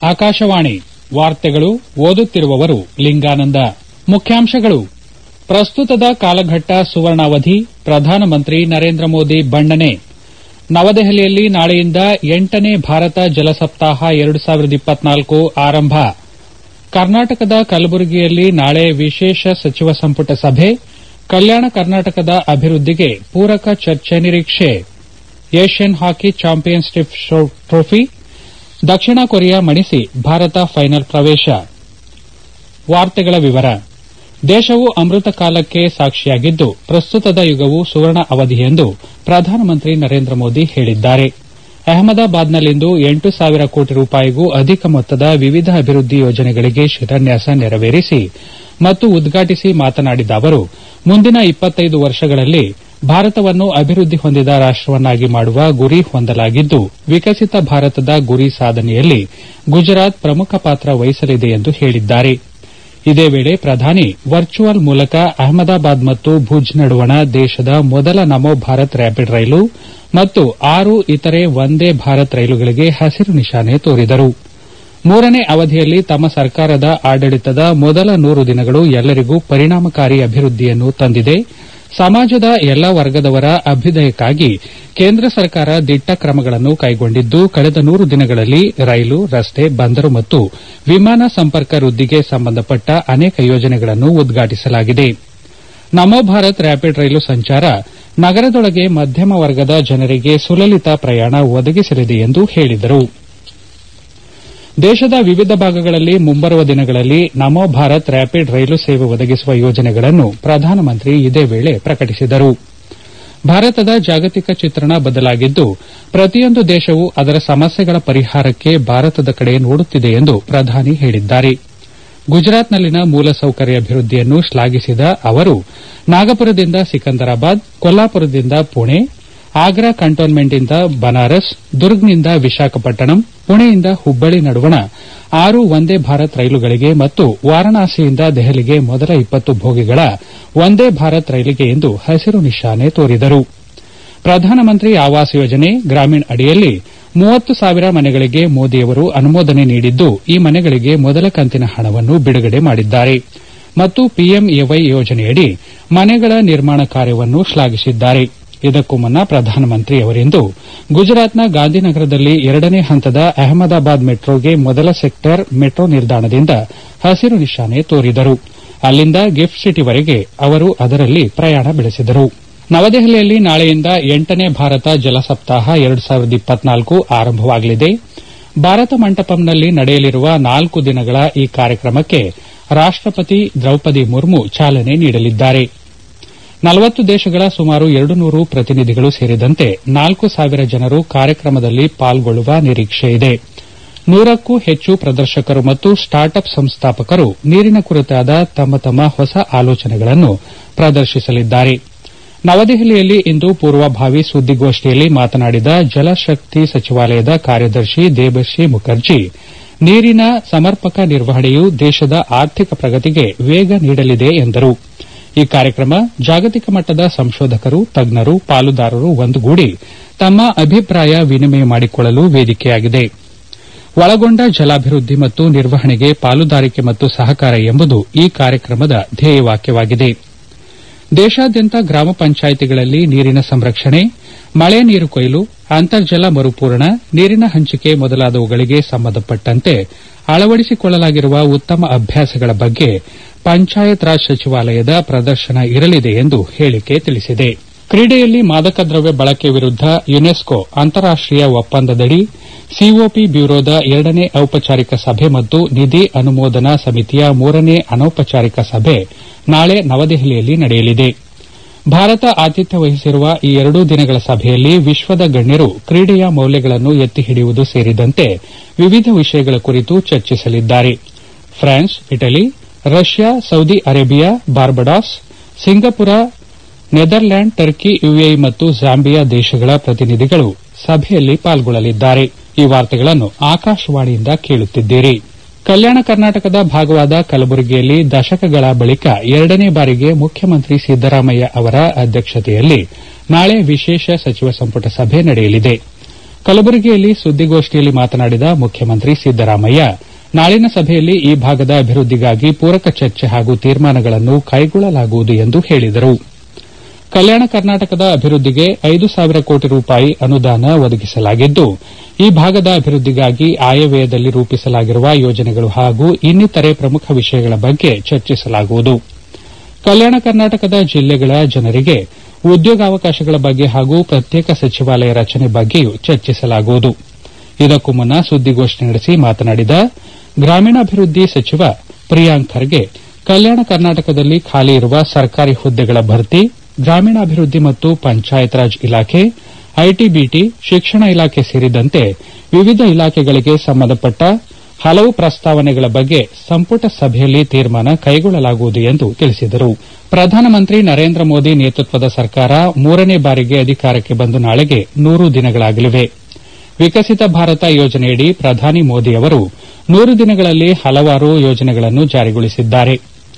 ಆಕಾಶವಾಣಿ ವಾರ್ತೆಗಳು ಓದುತ್ತಿರುವವರು ಲಿಂಗಾನಂದ ಮುಖ್ಯಾಂಶಗಳು ಪ್ರಸ್ತುತದ ಕಾಲಘಟ್ಟ ಸುವರ್ಣಾವಧಿ ಪ್ರಧಾನಮಂತ್ರಿ ನರೇಂದ್ರ ಮೋದಿ ಬಣ್ಣನೆ ನವದೆಹಲಿಯಲ್ಲಿ ನಾಳೆಯಿಂದ ಎಂಟನೇ ಭಾರತ ಜಲ ಸಪ್ತಾಹ ಎರಡು ಸಾವಿರದ ಇಪ್ಪತ್ನಾಲ್ಕು ಆರಂಭ ಕರ್ನಾಟಕದ ಕಲಬುರಗಿಯಲ್ಲಿ ನಾಳೆ ವಿಶೇಷ ಸಚಿವ ಸಂಪುಟ ಸಭೆ ಕಲ್ಯಾಣ ಕರ್ನಾಟಕದ ಅಭಿವೃದ್ದಿಗೆ ಪೂರಕ ಚರ್ಚೆ ನಿರೀಕ್ಷೆ ಏಷ್ಯನ್ ಹಾಕಿ ಚಾಂಪಿಯನ್ಶಿಪ್ ಟ್ರೋಫಿ ದಕ್ಷಿಣ ಕೊರಿಯಾ ಮಣಿಸಿ ಭಾರತ ಫೈನಲ್ ಪ್ರವೇಶ ದೇಶವು ಅಮೃತ ಕಾಲಕ್ಕೆ ಸಾಕ್ಷಿಯಾಗಿದ್ದು ಪ್ರಸ್ತುತದ ಯುಗವು ಸುವರ್ಣ ಅವಧಿ ಎಂದು ಪ್ರಧಾನಮಂತ್ರಿ ನರೇಂದ್ರ ಮೋದಿ ಹೇಳಿದ್ದಾರೆ ಅಹಮದಾಬಾದ್ನಲ್ಲಿಂದು ಎಂಟು ಸಾವಿರ ಕೋಟಿ ರೂಪಾಯಿಗೂ ಅಧಿಕ ಮೊತ್ತದ ವಿವಿಧ ಅಭಿವೃದ್ದಿ ಯೋಜನೆಗಳಿಗೆ ಶಿಲಾನ್ಯಾಸ ನೆರವೇರಿಸಿ ಮತ್ತು ಉದ್ಘಾಟಿಸಿ ಮಾತನಾಡಿದ ಅವರು ಮುಂದಿನ ಇಪ್ಪತ್ತೈದು ವರ್ಷಗಳಲ್ಲಿ ಭಾರತವನ್ನು ಅಭಿವೃದ್ದಿ ಹೊಂದಿದ ರಾಷ್ಟವನ್ನಾಗಿ ಮಾಡುವ ಗುರಿ ಹೊಂದಲಾಗಿದ್ದು ವಿಕಸಿತ ಭಾರತದ ಗುರಿ ಸಾಧನೆಯಲ್ಲಿ ಗುಜರಾತ್ ಪ್ರಮುಖ ಪಾತ್ರ ವಹಿಸಲಿದೆ ಎಂದು ಹೇಳಿದ್ದಾರೆ ಇದೇ ವೇಳೆ ಪ್ರಧಾನಿ ವರ್ಚುವಲ್ ಮೂಲಕ ಅಹಮದಾಬಾದ್ ಮತ್ತು ಭುಜ್ ನಡುವಣ ದೇಶದ ಮೊದಲ ನಮೋ ಭಾರತ್ ರ್ಯಾಪಿಡ್ ರೈಲು ಮತ್ತು ಆರು ಇತರೆ ವಂದೇ ಭಾರತ್ ರೈಲುಗಳಿಗೆ ಹಸಿರು ನಿಶಾನೆ ತೋರಿದರು ಮೂರನೇ ಅವಧಿಯಲ್ಲಿ ತಮ್ಮ ಸರ್ಕಾರದ ಆಡಳಿತದ ಮೊದಲ ನೂರು ದಿನಗಳು ಎಲ್ಲರಿಗೂ ಪರಿಣಾಮಕಾರಿ ಅಭಿವೃದ್ದಿಯನ್ನು ತಂದಿದೆ ಸಮಾಜದ ಎಲ್ಲಾ ವರ್ಗದವರ ಅಭ್ಯುದಯಕ್ಕಾಗಿ ಕೇಂದ್ರ ಸರ್ಕಾರ ದಿಟ್ಟ ಕ್ರಮಗಳನ್ನು ಕೈಗೊಂಡಿದ್ದು ಕಳೆದ ನೂರು ದಿನಗಳಲ್ಲಿ ರೈಲು ರಸ್ತೆ ಬಂದರು ಮತ್ತು ವಿಮಾನ ಸಂಪರ್ಕ ವೃದ್ದಿಗೆ ಸಂಬಂಧಪಟ್ಟ ಅನೇಕ ಯೋಜನೆಗಳನ್ನು ಉದ್ಘಾಟಿಸಲಾಗಿದೆ ನಮೋ ಭಾರತ್ ರ್ಯಾಪಿಡ್ ರೈಲು ಸಂಚಾರ ನಗರದೊಳಗೆ ಮಧ್ಯಮ ವರ್ಗದ ಜನರಿಗೆ ಸುಲಲಿತ ಪ್ರಯಾಣ ಒದಗಿಸಲಿದೆ ಎಂದು ಹೇಳಿದರು ದೇಶದ ವಿವಿಧ ಭಾಗಗಳಲ್ಲಿ ಮುಂಬರುವ ದಿನಗಳಲ್ಲಿ ನಮೋ ಭಾರತ್ ರ್ಯಾಪಿಡ್ ರೈಲು ಸೇವೆ ಒದಗಿಸುವ ಯೋಜನೆಗಳನ್ನು ಪ್ರಧಾನಮಂತ್ರಿ ಇದೇ ವೇಳೆ ಪ್ರಕಟಿಸಿದರು ಭಾರತದ ಜಾಗತಿಕ ಚಿತ್ರಣ ಬದಲಾಗಿದ್ದು ಪ್ರತಿಯೊಂದು ದೇಶವು ಅದರ ಸಮಸ್ಯೆಗಳ ಪರಿಹಾರಕ್ಕೆ ಭಾರತದ ಕಡೆ ನೋಡುತ್ತಿದೆ ಎಂದು ಪ್ರಧಾನಿ ಹೇಳಿದ್ದಾರೆ ಗುಜರಾತ್ನಲ್ಲಿನ ಮೂಲಸೌಕರ್ಯ ಅಭಿವೃದ್ದಿಯನ್ನು ಶ್ಲಾಘಿಸಿದ ಅವರು ನಾಗಪುರದಿಂದ ಸಿಕಂದರಾಬಾದ್ ಕೊಲ್ಲಾಪುರದಿಂದ ಪುಣೆ ಆಗ್ರಾ ಕಂಟೋನ್ಮೆಂಟ್ನಿಂದ ಬನಾರಸ್ ದುರ್ಗ್ನಿಂದ ವಿಶಾಖಪಟ್ಟಣಂ ಪುಣೆಯಿಂದ ಹುಬ್ಬಳ್ಳಿ ನಡುವಣ ಆರು ವಂದೇ ಭಾರತ್ ರೈಲುಗಳಿಗೆ ಮತ್ತು ವಾರಾಣಸಿಯಿಂದ ದೆಹಲಿಗೆ ಮೊದಲ ಇಪ್ಪತ್ತು ಬೋಗಿಗಳ ವಂದೇ ಭಾರತ್ ರೈಲಿಗೆ ಇಂದು ಹಸಿರು ನಿಶಾನೆ ತೋರಿದರು ಪ್ರಧಾನಮಂತ್ರಿ ಆವಾಸ್ ಯೋಜನೆ ಗ್ರಾಮೀಣ್ ಅಡಿಯಲ್ಲಿ ಮೂವತ್ತು ಸಾವಿರ ಮನೆಗಳಿಗೆ ಮೋದಿಯವರು ಅನುಮೋದನೆ ನೀಡಿದ್ದು ಈ ಮನೆಗಳಿಗೆ ಮೊದಲ ಕಂತಿನ ಹಣವನ್ನು ಬಿಡುಗಡೆ ಮಾಡಿದ್ದಾರೆ ಮತ್ತು ಪಿಎಂಎವೈ ಯೋಜನೆಯಡಿ ಮನೆಗಳ ನಿರ್ಮಾಣ ಕಾರ್ಯವನ್ನು ಶ್ಲಾಘಿಸಿದ್ದಾರೆ ಇದಕ್ಕೂ ಮುನ್ನ ಪ್ರಧಾನಮಂತ್ರಿ ಅವರಿಂದು ಗುಜರಾತ್ನ ಗಾಂಧಿನಗರದಲ್ಲಿ ಎರಡನೇ ಹಂತದ ಅಹಮದಾಬಾದ್ ಮೆಟ್ರೋಗೆ ಮೊದಲ ಸೆಕ್ಟರ್ ಮೆಟ್ರೋ ನಿಲ್ದಾಣದಿಂದ ಹಸಿರು ನಿಶಾನೆ ತೋರಿದರು ಅಲ್ಲಿಂದ ಗಿಫ್ಟ್ ಸಿಟಿವರೆಗೆ ಅವರು ಅದರಲ್ಲಿ ಪ್ರಯಾಣ ಬೆಳೆಸಿದರು ನವದೆಹಲಿಯಲ್ಲಿ ನಾಳೆಯಿಂದ ಎಂಟನೇ ಭಾರತ ಜಲ ಸಪ್ತಾಹ ಎರಡು ಸಾವಿರದ ಇಪ್ಪತ್ನಾಲ್ಕು ಆರಂಭವಾಗಲಿದೆ ಭಾರತ ಮಂಟಪಂನಲ್ಲಿ ನಡೆಯಲಿರುವ ನಾಲ್ಕು ದಿನಗಳ ಈ ಕಾರ್ಯಕ್ರಮಕ್ಕೆ ರಾಷ್ಟಪತಿ ದ್ರೌಪದಿ ಮುರ್ಮು ಚಾಲನೆ ನೀಡಲಿದ್ದಾರೆ ನಲವತ್ತು ದೇಶಗಳ ಸುಮಾರು ಎರಡು ನೂರು ಪ್ರತಿನಿಧಿಗಳು ಸೇರಿದಂತೆ ನಾಲ್ಕು ಸಾವಿರ ಜನರು ಕಾರ್ಯಕ್ರಮದಲ್ಲಿ ಪಾಲ್ಗೊಳ್ಳುವ ನಿರೀಕ್ಷೆಯಿದೆ ನೂರಕ್ಕೂ ಹೆಚ್ಚು ಪ್ರದರ್ಶಕರು ಮತ್ತು ಸ್ಟಾರ್ಟ್ ಅಪ್ ಸಂಸ್ಥಾಪಕರು ನೀರಿನ ಕುರಿತಾದ ತಮ್ಮ ತಮ್ಮ ಹೊಸ ಆಲೋಚನೆಗಳನ್ನು ಪ್ರದರ್ಶಿಸಲಿದ್ದಾರೆ ನವದೆಹಲಿಯಲ್ಲಿ ಇಂದು ಪೂರ್ವಭಾವಿ ಸುದ್ದಿಗೋಷ್ಠಿಯಲ್ಲಿ ಮಾತನಾಡಿದ ಜಲಶಕ್ತಿ ಸಚಿವಾಲಯದ ಕಾರ್ಯದರ್ಶಿ ದೇಬಶ್ರೀ ಮುಖರ್ಜಿ ನೀರಿನ ಸಮರ್ಪಕ ನಿರ್ವಹಣೆಯು ದೇಶದ ಆರ್ಥಿಕ ಪ್ರಗತಿಗೆ ವೇಗ ನೀಡಲಿದೆ ಎಂದರು ಈ ಕಾರ್ಯಕ್ರಮ ಜಾಗತಿಕ ಮಟ್ಟದ ಸಂಶೋಧಕರು ತಜ್ಞರು ಪಾಲುದಾರರು ಒಂದುಗೂಡಿ ತಮ್ಮ ಅಭಿಪ್ರಾಯ ವಿನಿಮಯ ಮಾಡಿಕೊಳ್ಳಲು ವೇದಿಕೆಯಾಗಿದೆ ಒಳಗೊಂಡ ಜಲಾಭಿವೃದ್ದಿ ಮತ್ತು ನಿರ್ವಹಣೆಗೆ ಪಾಲುದಾರಿಕೆ ಮತ್ತು ಸಹಕಾರ ಎಂಬುದು ಈ ಕಾರ್ಯಕ್ರಮದ ಧ್ಯೇಯವಾಕ್ಯವಾಗಿದೆ ದೇಶಾದ್ಯಂತ ಗ್ರಾಮ ಪಂಚಾಯಿತಿಗಳಲ್ಲಿ ನೀರಿನ ಸಂರಕ್ಷಣೆ ಮಳೆ ನೀರು ಕೊಯ್ಲು ಅಂತರ್ಜಲ ಮರುಪೂರಣ ನೀರಿನ ಹಂಚಿಕೆ ಮೊದಲಾದವುಗಳಿಗೆ ಸಂಬಂಧಪಟ್ಟಂತೆ ಅಳವಡಿಸಿಕೊಳ್ಳಲಾಗಿರುವ ಉತ್ತಮ ಅಭ್ಯಾಸಗಳ ಬಗ್ಗೆ ಪಂಚಾಯತ್ ರಾಜ್ ಸಚಿವಾಲಯದ ಪ್ರದರ್ಶನ ಇರಲಿದೆ ಎಂದು ಹೇಳಿಕೆ ತಿಳಿಸಿದೆ ಕ್ರೀಡೆಯಲ್ಲಿ ಮಾದಕ ದ್ರವ್ಯ ಬಳಕೆ ವಿರುದ್ದ ಯುನೆಸ್ಕೋ ಅಂತಾರಾಷ್ಟೀಯ ಒಪ್ಪಂದದಡಿ ಸಿಒಪಿ ಬ್ಯೂರೋದ ಎರಡನೇ ಔಪಚಾರಿಕ ಸಭೆ ಮತ್ತು ನಿಧಿ ಅನುಮೋದನಾ ಸಮಿತಿಯ ಮೂರನೇ ಅನೌಪಚಾರಿಕ ಸಭೆ ನಾಳೆ ನವದೆಹಲಿಯಲ್ಲಿ ನಡೆಯಲಿದೆ ಭಾರತ ಆತಿಥ್ಯ ವಹಿಸಿರುವ ಈ ಎರಡೂ ದಿನಗಳ ಸಭೆಯಲ್ಲಿ ವಿಶ್ವದ ಗಣ್ಯರು ಕ್ರೀಡೆಯ ಮೌಲ್ಯಗಳನ್ನು ಎತ್ತಿ ಹಿಡಿಯುವುದು ಸೇರಿದಂತೆ ವಿವಿಧ ವಿಷಯಗಳ ಕುರಿತು ಚರ್ಚಿಸಲಿದ್ದಾರೆ France Italy Russia Saudi Arabia Barbados Singapore Netherland Turkey UAE ಮತ್ತು ಜಾಂಬಿಯಾ ದೇಶಗಳ ಪ್ರತಿನಿಧಿಗಳು ಸಭೆಯಲ್ಲಿ ಪಾಲ್ಗೊಳ್ಳಲಿದ್ದಾರೆ ಈ ವಾರ್ತೆಗಳನ್ನು ಆಕಾಶವಾಣಿಯಿಂದ ಕೇಳುತ್ತಿದ್ದೀರಿ ಕಲ್ಯಾಣ ಕರ್ನಾಟಕದ ಭಾಗವಾದ ಕಲಬುರಗಿಯಲ್ಲಿ ದಶಕಗಳ ಬಳಿಕ ಎರಡನೇ ಬಾರಿಗೆ ಮುಖ್ಯಮಂತ್ರಿ ಸಿದ್ದರಾಮಯ್ಯ ಅವರ ಅಧ್ಯಕ್ಷತೆಯಲ್ಲಿ ನಾಳೆ ವಿಶೇಷ ಸಚಿವ ಸಂಪುಟ ಸಭೆ ನಡೆಯಲಿದೆ ಕಲಬುರಗಿಯಲ್ಲಿ ಸುದ್ದಿಗೋಷ್ಠಿಯಲ್ಲಿ ಮಾತನಾಡಿದ ಮುಖ್ಯಮಂತ್ರಿ ಸಿದ್ದರಾಮಯ್ಯ ನಾಳಿನ ಸಭೆಯಲ್ಲಿ ಈ ಭಾಗದ ಅಭಿವೃದ್ದಿಗಾಗಿ ಪೂರಕ ಚರ್ಚೆ ಹಾಗೂ ತೀರ್ಮಾನಗಳನ್ನು ಕೈಗೊಳ್ಳಲಾಗುವುದು ಎಂದು ಹೇಳಿದರು ಕಲ್ಯಾಣ ಕರ್ನಾಟಕದ ಅಭಿವೃದ್ದಿಗೆ ಐದು ಸಾವಿರ ಕೋಟಿ ರೂಪಾಯಿ ಅನುದಾನ ಒದಗಿಸಲಾಗಿದ್ದು ಈ ಭಾಗದ ಅಭಿವೃದ್ದಿಗಾಗಿ ಆಯವ್ಯಯದಲ್ಲಿ ರೂಪಿಸಲಾಗಿರುವ ಯೋಜನೆಗಳು ಹಾಗೂ ಇನ್ನಿತರೆ ಪ್ರಮುಖ ವಿಷಯಗಳ ಬಗ್ಗೆ ಚರ್ಚಿಸಲಾಗುವುದು ಕಲ್ಯಾಣ ಕರ್ನಾಟಕದ ಜಿಲ್ಲೆಗಳ ಜನರಿಗೆ ಉದ್ಯೋಗಾವಕಾಶಗಳ ಬಗ್ಗೆ ಹಾಗೂ ಪ್ರತ್ಯೇಕ ಸಚಿವಾಲಯ ರಚನೆ ಬಗ್ಗೆಯೂ ಚರ್ಚಿಸಲಾಗುವುದು ಇದಕ್ಕೂ ಮುನ್ನ ಸುದ್ದಿಗೋಷ್ಠಿ ನಡೆಸಿ ಮಾತನಾಡಿದ ಗ್ರಾಮೀಣಾಭಿವೃದ್ದಿ ಸಚಿವ ಪ್ರಿಯಾಂಕ್ ಖರ್ಗೆ ಕಲ್ಯಾಣ ಕರ್ನಾಟಕದಲ್ಲಿ ಖಾಲಿ ಇರುವ ಸರ್ಕಾರಿ ಹುದ್ದೆಗಳ ಭರ್ತಿ ಗ್ರಾಮೀಣಾಭಿವೃದ್ದಿ ಮತ್ತು ಪಂಚಾಯತ್ ರಾಜ್ ಇಲಾಖೆ ಐಟಿಬಿಟಿ ಶಿಕ್ಷಣ ಇಲಾಖೆ ಸೇರಿದಂತೆ ವಿವಿಧ ಇಲಾಖೆಗಳಿಗೆ ಸಂಬಂಧಪಟ್ಟ ಹಲವು ಪ್ರಸ್ತಾವನೆಗಳ ಬಗ್ಗೆ ಸಂಪುಟ ಸಭೆಯಲ್ಲಿ ತೀರ್ಮಾನ ಕೈಗೊಳ್ಳಲಾಗುವುದು ಎಂದು ತಿಳಿಸಿದರು ಪ್ರಧಾನಮಂತ್ರಿ ನರೇಂದ್ರ ಮೋದಿ ನೇತೃತ್ವದ ಸರ್ಕಾರ ಮೂರನೇ ಬಾರಿಗೆ ಅಧಿಕಾರಕ್ಕೆ ಬಂದು ನಾಳೆಗೆ ನೂರು ದಿನಗಳಾಗಲಿವೆ ವಿಕಸಿತ ಭಾರತ ಯೋಜನೆಯಡಿ ಪ್ರಧಾನಿ ಮೋದಿ ಅವರು ನೂರು ದಿನಗಳಲ್ಲಿ ಹಲವಾರು ಯೋಜನೆಗಳನ್ನು ಜಾರಿಗೊಳಿಸಿದ್ದಾರೆ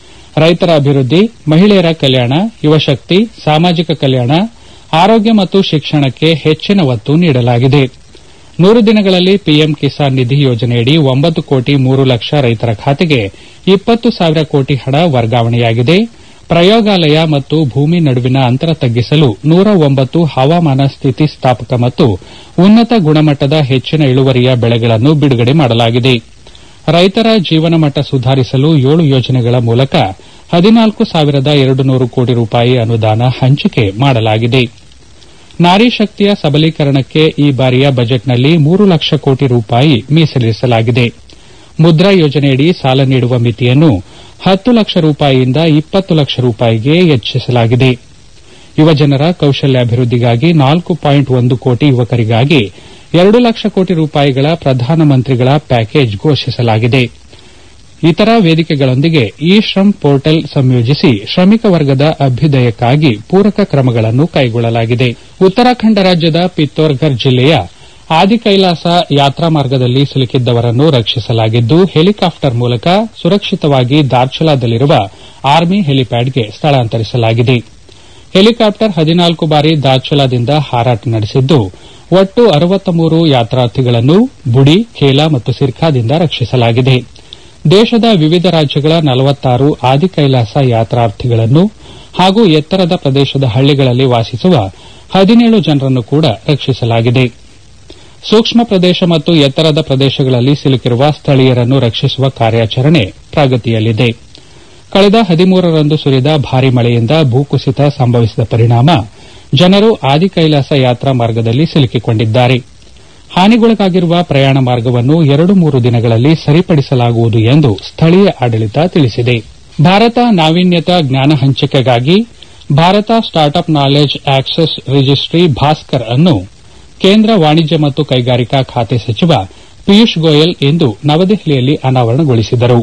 ರೈತರ ಅಭಿವೃದ್ದಿ ಮಹಿಳೆಯರ ಕಲ್ಯಾಣ ಯುವಶಕ್ತಿ ಸಾಮಾಜಿಕ ಕಲ್ಯಾಣ ಆರೋಗ್ಯ ಮತ್ತು ಶಿಕ್ಷಣಕ್ಕೆ ಹೆಚ್ಚಿನ ಒತ್ತು ನೀಡಲಾಗಿದೆ ನೂರು ದಿನಗಳಲ್ಲಿ ಪಿಎಂ ಕಿಸಾನ್ ನಿಧಿ ಯೋಜನೆಯಡಿ ಒಂಬತ್ತು ಕೋಟಿ ಮೂರು ಲಕ್ಷ ರೈತರ ಖಾತೆಗೆ ಇಪ್ಪತ್ತು ಸಾವಿರ ಕೋಟಿ ಹಣ ವರ್ಗಾವಣೆಯಾಗಿದೆ ಪ್ರಯೋಗಾಲಯ ಮತ್ತು ಭೂಮಿ ನಡುವಿನ ಅಂತರ ತಗ್ಗಿಸಲು ನೂರ ಒಂಬತ್ತು ಹವಾಮಾನ ಸ್ಥಿತಿಸ್ಥಾಪಕ ಮತ್ತು ಉನ್ನತ ಗುಣಮಟ್ಟದ ಹೆಚ್ಚಿನ ಇಳುವರಿಯ ಬೆಳೆಗಳನ್ನು ಬಿಡುಗಡೆ ಮಾಡಲಾಗಿದೆ ರೈತರ ಜೀವನಮಟ್ಟ ಸುಧಾರಿಸಲು ಏಳು ಯೋಜನೆಗಳ ಮೂಲಕ ಹದಿನಾಲ್ಕು ಸಾವಿರದ ಎರಡು ನೂರು ಕೋಟಿ ರೂಪಾಯಿ ಅನುದಾನ ಹಂಚಿಕೆ ಮಾಡಲಾಗಿದೆ ನಾರಿ ಶಕ್ತಿಯ ಸಬಲೀಕರಣಕ್ಕೆ ಈ ಬಾರಿಯ ಬಜೆಟ್ನಲ್ಲಿ ಮೂರು ಲಕ್ಷ ಕೋಟಿ ರೂಪಾಯಿ ಮೀಸಲಿರಿಸಲಾಗಿದೆ ಮುದ್ರಾ ಯೋಜನೆಯಡಿ ಸಾಲ ನೀಡುವ ಮಿತಿಯನ್ನು ಹತ್ತು ಲಕ್ಷ ರೂಪಾಯಿಯಿಂದ ಇಪ್ಪತ್ತು ಲಕ್ಷ ರೂಪಾಯಿಗೆ ಹೆಚ್ಚಿಸಲಾಗಿದೆ ಯುವಜನರ ಕೌಶಲ್ಯಾಭಿವೃದ್ದಿಗಾಗಿ ನಾಲ್ಕು ಪಾಯಿಂಟ್ ಒಂದು ಕೋಟಿ ಯುವಕರಿಗಾಗಿ ಎರಡು ಲಕ್ಷ ಕೋಟಿ ರೂಪಾಯಿಗಳ ಪ್ರಧಾನಮಂತ್ರಿಗಳ ಪ್ಯಾಕೇಜ್ ಘೋಷಿಸಲಾಗಿದೆ ಇತರ ವೇದಿಕೆಗಳೊಂದಿಗೆ ಇ ಶ್ರಮ್ ಪೋರ್ಟಲ್ ಸಂಯೋಜಿಸಿ ಶ್ರಮಿಕ ವರ್ಗದ ಅಭ್ಯುದಯಕ್ಕಾಗಿ ಪೂರಕ ಕ್ರಮಗಳನ್ನು ಕೈಗೊಳ್ಳಲಾಗಿದೆ ಉತ್ತರಾಖಂಡ ರಾಜ್ಯದ ಪಿತ್ತೋರ್ಘರ್ ಜಿಲ್ಲೆಯ ಆದಿಕೈಲಾಸ ಯಾತ್ರಾ ಮಾರ್ಗದಲ್ಲಿ ಸಿಲುಕಿದ್ದವರನ್ನು ರಕ್ಷಿಸಲಾಗಿದ್ದು ಹೆಲಿಕಾಪ್ಟರ್ ಮೂಲಕ ಸುರಕ್ಷಿತವಾಗಿ ದಾರ್ಚುಲಾದಲ್ಲಿರುವ ಆರ್ಮಿ ಹೆಲಿಪ್ಯಾಡ್ಗೆ ಸ್ಥಳಾಂತರಿಸಲಾಗಿದೆ ಹೆಲಿಕಾಪ್ಟರ್ ಹದಿನಾಲ್ಕು ಬಾರಿ ದಾರ್ಚುಲಾದಿಂದ ಹಾರಾಟ ನಡೆಸಿದ್ದು ಒಟ್ಟು ಅರವತ್ತ ಮೂರು ಯಾತ್ರಾರ್ಥಿಗಳನ್ನು ಬುಡಿ ಖೇಲಾ ಮತ್ತು ಸಿರ್ಖಾದಿಂದ ರಕ್ಷಿಸಲಾಗಿದೆ ದೇಶದ ವಿವಿಧ ರಾಜ್ಯಗಳ ನಲವತ್ತಾರು ಆದಿಕೈಲಾಸ ಯಾತ್ರಾರ್ಥಿಗಳನ್ನು ಹಾಗೂ ಎತ್ತರದ ಪ್ರದೇಶದ ಹಳ್ಳಿಗಳಲ್ಲಿ ವಾಸಿಸುವ ಹದಿನೇಳು ಜನರನ್ನು ಕೂಡ ರಕ್ಷಿಸಲಾಗಿದೆ ಸೂಕ್ಷ್ಮ ಪ್ರದೇಶ ಮತ್ತು ಎತ್ತರದ ಪ್ರದೇಶಗಳಲ್ಲಿ ಸಿಲುಕಿರುವ ಸ್ಥಳೀಯರನ್ನು ರಕ್ಷಿಸುವ ಕಾರ್ಯಾಚರಣೆ ಪ್ರಗತಿಯಲ್ಲಿದೆ ಕಳೆದ ಹದಿಮೂರರಂದು ಸುರಿದ ಭಾರೀ ಮಳೆಯಿಂದ ಭೂಕುಸಿತ ಸಂಭವಿಸಿದ ಪರಿಣಾಮ ಜನರು ಆದಿಕೈಲಾಸ ಯಾತ್ರಾ ಮಾರ್ಗದಲ್ಲಿ ಸಿಲುಕಿಕೊಂಡಿದ್ದಾರೆ ಹಾನಿಗೊಳಗಾಗಿರುವ ಪ್ರಯಾಣ ಮಾರ್ಗವನ್ನು ಎರಡು ಮೂರು ದಿನಗಳಲ್ಲಿ ಸರಿಪಡಿಸಲಾಗುವುದು ಎಂದು ಸ್ಥಳೀಯ ಆಡಳಿತ ತಿಳಿಸಿದೆ ಭಾರತ ನಾವೀನ್ಯತಾ ಜ್ಞಾನ ಹಂಚಿಕೆಗಾಗಿ Bharat startup knowledge access registry Bhaskar ಅನ್ನು ಕೇಂದ್ರ ವಾಣಿಜ್ಯ ಮತ್ತು ಕೈಗಾರಿಕಾ ಖಾತೆ ಸಚಿವ ಪಿಯೂಷ್ ಗೋಯಲ್ ಇಂದು ನವದೆಹಲಿಯಲ್ಲಿ ಅನಾವರಣಗೊಳಿಸಿದರು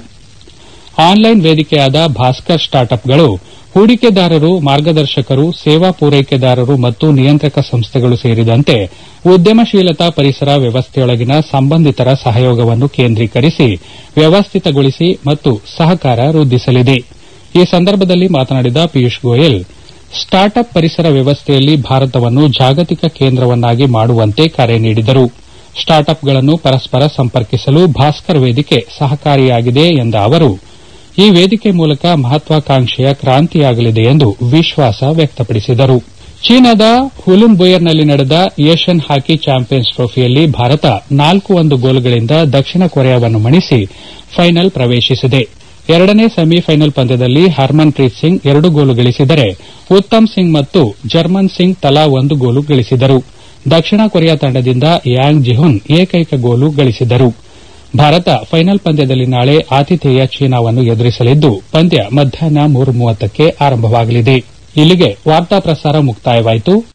ಆನ್ಲೈನ್ ವೇದಿಕೆಯಾದ ಭಾಸ್ಕರ್ ಸ್ಟಾರ್ಟ್ಅಪ್ಗಳು ಹೂಡಿಕೆದಾರರು ಮಾರ್ಗದರ್ಶಕರು ಸೇವಾ ಪೂರೈಕೆದಾರರು ಮತ್ತು ನಿಯಂತ್ರಕ ಸಂಸ್ಥೆಗಳು ಸೇರಿದಂತೆ ಉದ್ಯಮಶೀಲತಾ ಪರಿಸರ ವ್ಯವಸ್ಥೆಯೊಳಗಿನ ಸಂಬಂಧಿತರ ಸಹಯೋಗವನ್ನು ಕೇಂದ್ರೀಕರಿಸಿ ವ್ಯವಸ್ಥಿತಗೊಳಿಸಿ ಮತ್ತು ಸಹಕಾರ ವೃದ್ಧಿಸಲಿದೆ ಈ ಸಂದರ್ಭದಲ್ಲಿ ಮಾತನಾಡಿದ ಪಿಯೂಷ್ ಗೋಯಲ್ ಸ್ಟಾರ್ಟ್ಅಪ್ ಪರಿಸರ ವ್ಯವಸ್ಥೆಯಲ್ಲಿ ಭಾರತವನ್ನು ಜಾಗತಿಕ ಕೇಂದ್ರವನ್ನಾಗಿ ಮಾಡುವಂತೆ ಕರೆ ನೀಡಿದರು ಸ್ಟಾರ್ಟ್ಅಪ್ಗಳನ್ನು ಪರಸ್ಪರ ಸಂಪರ್ಕಿಸಲು ಭಾಸ್ಕರ್ ವೇದಿಕೆ ಸಹಕಾರಿಯಾಗಿದೆ ಎಂದ ಅವರು ಈ ವೇದಿಕೆ ಮೂಲಕ ಮಹತ್ವಾಕಾಂಕ್ಷೆಯ ಕ್ರಾಂತಿಯಾಗಲಿದೆ ಎಂದು ವಿಶ್ವಾಸ ವ್ಯಕ್ತಪಡಿಸಿದರು ಚೀನಾದ ಹುಲುನ್ಬುಯರ್ನಲ್ಲಿ ನಡೆದ ಏಷ್ಯನ್ ಹಾಕಿ ಚಾಂಪಿಯನ್ಸ್ ಟ್ರೋಫಿಯಲ್ಲಿ ಭಾರತ ನಾಲ್ಕು ಒಂದು ಗೋಲುಗಳಿಂದ ದಕ್ಷಿಣ ಕೊರಿಯಾವನ್ನು ಮಣಿಸಿ ಫೈನಲ್ ಪ್ರವೇಶಿಸಿದೆ ಎರಡನೇ ಸೆಮಿಫೈನಲ್ ಪಂದ್ಯದಲ್ಲಿ ಹರ್ಮನ್ ಪ್ರೀತ್ ಸಿಂಗ್ ಎರಡು ಗೋಲು ಗಳಿಸಿದರೆ ಉತ್ತಮ್ ಸಿಂಗ್ ಮತ್ತು ಜರ್ಮನ್ ಸಿಂಗ್ ತಲಾ ಒಂದು ಗೋಲು ಗಳಿಸಿದರು ದಕ್ಷಿಣ ಕೊರಿಯಾ ತಂಡದಿಂದ ಯಾಂಗ್ ಜಿಹುನ್ ಏಕೈಕ ಗೋಲು ಗಳಿಸಿದರು ಭಾರತ ಫೈನಲ್ ಪಂದ್ಯದಲ್ಲಿ ನಾಳೆ ಆತಿಥೇಯ ಚೀನಾವನ್ನು ಎದುರಿಸಲಿದ್ದು ಪಂದ್ಯ ಮಧ್ಯಾಹ್ನ ಮೂರು ಮೂವತ್ತಕ್ಕೆ ಆರಂಭವಾಗಲಿದೆ ಇಲ್ಲಿಗೆ ವಾರ್ತಾ ಪ್ರಸಾರ ಮುಕ್ತಾಯವಾಯಿತು